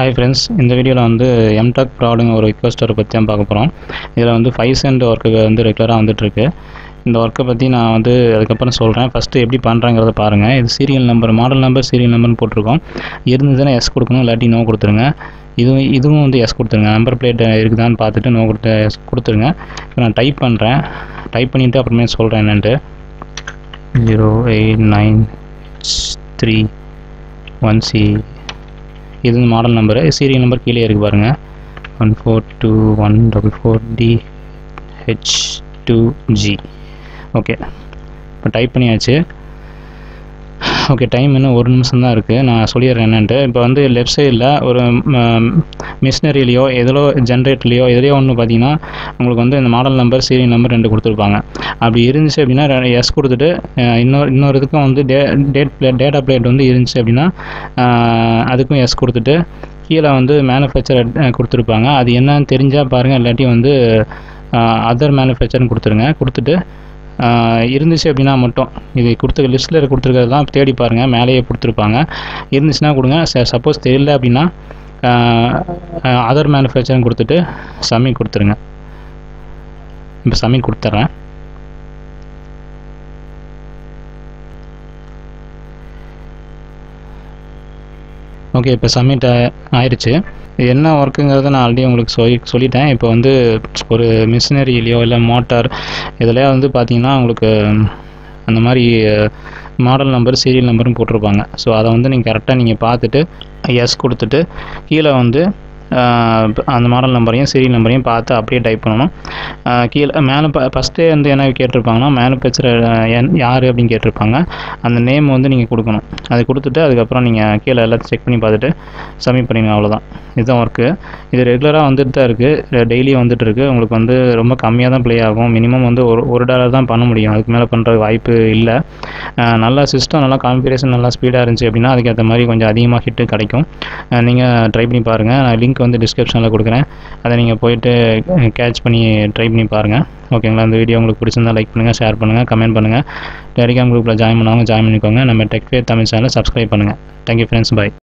hi friends இந்த வீடியோவில் வந்து எம்டெக் ப்ராடுங்க ஒரு ரிக்வஸ்டரை பற்றி தான் பார்க்க போகிறோம் இதில் வந்து ஃபைவ் சென்ட் ஒர்க்கு வந்து ரெகுலராக வந்துட்டுருக்கு இந்த ஒர்க்கை பற்றி நான் வந்து அதுக்கப்புறம் சொல்கிறேன் ஃபஸ்ட்டு எப்படி பண்ணுறாங்கிறத பாருங்கள் இது serial number model number serial நம்பர்னு போட்டிருக்கோம் இருந்ததுன்னா எஸ் கொடுக்கணும் இல்லாட்டி நோ கொடுத்துருங்க இதுவும் இதுவும் வந்து எஸ் கொடுத்துருங்க நம்பர் பிளேட் இருக்குதான்னு பார்த்துட்டு நோ கொடுத்து எஸ் கொடுத்துருங்க இப்போ நான் டைப் பண்ணுறேன் டைப் பண்ணிவிட்டு அப்புறமே சொல்கிறேன் என்னன்ட்டு zero eight nine three one C இது வந்து மாடல் நம்பரு சீரியல் நம்பர் கீழே இருக்குது பாருங்கள் one four two one double four D H two G okay இப்போ டைப் பண்ணியாச்சு ஓகே டைம் இன்னும் ஒரு நிமிஷம் தான் இருக்குது நான் சொல்லிடுறேன் என்னன்ட்டு இப்போ வந்து லெஃப்ட் சைடில் ஒரு மிஷினரிலையோ எதிலோ ஜென்ரேட்டர்லையோ எதுலையோ ஒன்று பார்த்தீங்கன்னா உங்களுக்கு வந்து இந்த மாடல் நம்பர் சீரியல் நம்பர் ரெண்டு கொடுத்துருப்பாங்க அப்படி இருந்துச்சு அப்படின்னா எஸ் கொடுத்துட்டு அஹ், இன்னொரு இன்னொரு இதுக்கும் வந்து டே டேட் பிளேட் டேட்டா பிளேட் வந்து இருந்துச்சு அப்படின்னா அஹ், அதுக்கும் எஸ் கொடுத்துட்டு கீழே வந்து மேனுஃபேக்சர் கொடுத்துருப்பாங்க அது என்னன்னு தெரிஞ்சால் பாருங்கள் இல்லாட்டி வந்து அதர் மேனுஃபேக்சர்னு கொடுத்துருங்க கொடுத்துட்டு ஆஹ் இருந்துச்சு அப்படின்னா மட்டும் இது கொடுத்து லிஸ்ட்டில் கொடுத்துருக்கிறதெல்லாம் தேடி பாருங்கள் மேலேயே கொடுத்துருப்பாங்க இருந்துச்சுன்னா கொடுங்க சப்போஸ் தெரியல அப்படின்னா அதர் மேனுஃபேக்சரிங் கொடுத்துட்டு சப்மிட் கொடுத்துருங்க இப்போ சப்மிட் கொடுத்துட்றேன் ஓகே இப்போ சப்மிட் ஆயிடுச்சு இது என்ன ஒர்க்குங்கிறத நான் ஆல்ரெடி உங்களுக்கு சொல்லி சொல்லிட்டேன் இப்போ வந்து ஒரு மிஷினரியிலையோ இல்லை மோட்டார் இதில் வந்து பார்த்தீங்கன்னா உங்களுக்கு அந்த மாதிரி மாடல் நம்பர் சீரியல் நம்பரும் போட்டிருப்பாங்க ஸோ அதை வந்து நீங்கள் கரெக்டாக நீங்கள் பார்த்துட்டு எஸ் கொடுத்துட்டு கீழே வந்து ஆஹ் அந்த மாடல் நம்பரையும் சீரியல் நம்பரையும் பார்த்து அப்படியே டைப் பண்ணணும் ஆஹ் கீழே மேலே ஃபஸ்ட்டே வந்து என்ன கேட்டிருப்பாங்கன்னா மேனுஃபேக்சரர் என் யார் அப்படின்னு கேட்டிருப்பாங்க அந்த நேம் வந்து நீங்கள் கொடுக்கணும் அது கொடுத்துட்டு அதுக்கப்புறம் நீங்கள் கீழே எல்லாத்தையும் செக் பண்ணி பார்த்துட்டு சப்மிட் பண்ணிடுங்க அவ்வளோதான் இதுதான் ஒர்க்கு இது ரெகுலராக வந்துட்டு தான் இருக்குது டெய்லியும் வந்துட்டு இருக்கு உங்களுக்கு வந்து ரொம்ப கம்மியாக தான் ப்ளே ஆகும் மினிமம் வந்து ஒரு ஒரு டாலர் தான் பண்ண முடியும் அதுக்கு மேலே பண்ணுற வாய்ப்பு இல்லை ஆஹ் நல்லா சிஸ்டம் நல்லா கான்ஃபிகரேஷன் நல்லா ஸ்பீடாக இருந்துச்சு அப்படின்னா அதுக்கேற்ற மாதிரி கொஞ்சம் அதிகமாக ஹிட்டு கிடைக்கும் நீங்கள் ட்ரை பண்ணி பாருங்கள் நான் லிங்க் வந்து டிஸ்கிரிப்ஷனில் கொடுக்குறேன் அதை நீங்கள் போயிட்டு கேட்ச் பண்ணி ட்ரை பண்ணி பாருங்கள் ஓகேங்களா இந்த வீடியோ உங்களுக்கு பிடிச்சிருந்தா லைக் பண்ணுங்கள் ஷேர் பண்ணுங்கள் கமெண்ட் பண்ணுங்கள் டெலிகிராம் குரூப்பில் ஜாயின் பண்ணவங்க ஜாயின் பண்ணிக்கோங்க நம்ம டெக்ஃபே தமிழ் சேனலை சப்ஸ்கிரைப் பண்ணுங்கள் தேங்க்யூ ஃப்ரெண்ட்ஸ் பை